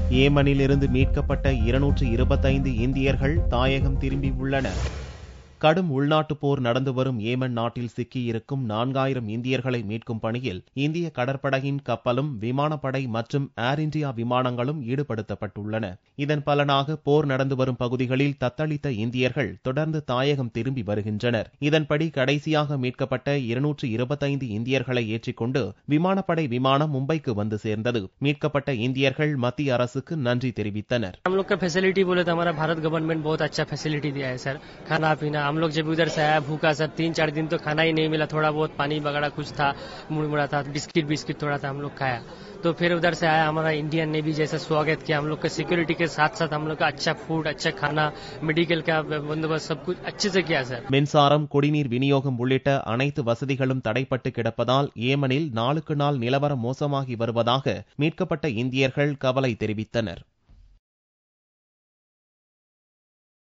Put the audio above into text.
ஏமனிலிருந்து மீட்கப்பட்ட இருநூற்று இருபத்தைந்து இந்தியர்கள் தாயகம் திரும்பியுள்ளனர் கடும் உள்நாட்டுப் போர் நடந்து வரும் ஏமன் நாட்டில் சிக்கியிருக்கும் நான்காயிரம் இந்தியர்களை மீட்கும் பணியில் இந்திய கடற்படையின் கப்பலும் விமானப்படை மற்றும் ஏர் இந்தியா விமானங்களும் ஈடுபடுத்தப்பட்டுள்ளன இதன் பலனாக போர் நடந்து வரும் பகுதிகளில் தத்தளித்த இந்தியர்கள் தொடர்ந்து தாயகம் திரும்பி வருகின்றனர் இதன்படி கடைசியாக மீட்கப்பட்ட இருநூற்று இருபத்தைந்து இந்தியர்களை ஏற்றிக்கொண்டு விமானப்படை விமானம் மும்பைக்கு வந்து சேர்ந்தது மீட்கப்பட்ட இந்தியர்கள் மத்திய அரசுக்கு நன்றி தெரிவித்தனர் हम लोग का फैसिलिटी बोले तो हमारा भारत गवर्नमेंट बहुत अच्छा फैसिलिटी दिया है सर खाना पीना हम लोग जब उधर से आया भूखा सर तीन चार दिन तो खाना ही नहीं मिला थोड़ा बहुत पानी वगैरह कुछ था मुड़मुड़ा था बिस्किट बिस्किट थोड़ा था हम लोग खाया तो फिर उधर से आया हमारा इंडियन नेवी जैसा स्वागत किया हम लोग का सिक्योरिटी के साथ साथ हम लोग का अच्छा फूड अच्छा खाना मेडिकल का बंदोबस्त सब कुछ अच्छे से किया सर மின்சாரம் குடிநீர் விநியோகம் உள்ளிட்ட அனைத்து வசதிகளும் தடைப்பட்டு கிடப்பதால் ஏமனில் நாளுக்கு நாள் நிலவரம் மோசமாகி வருவதாக மீட்கப்பட்ட இந்தியர்கள் கவலை தெரிவித்தனர்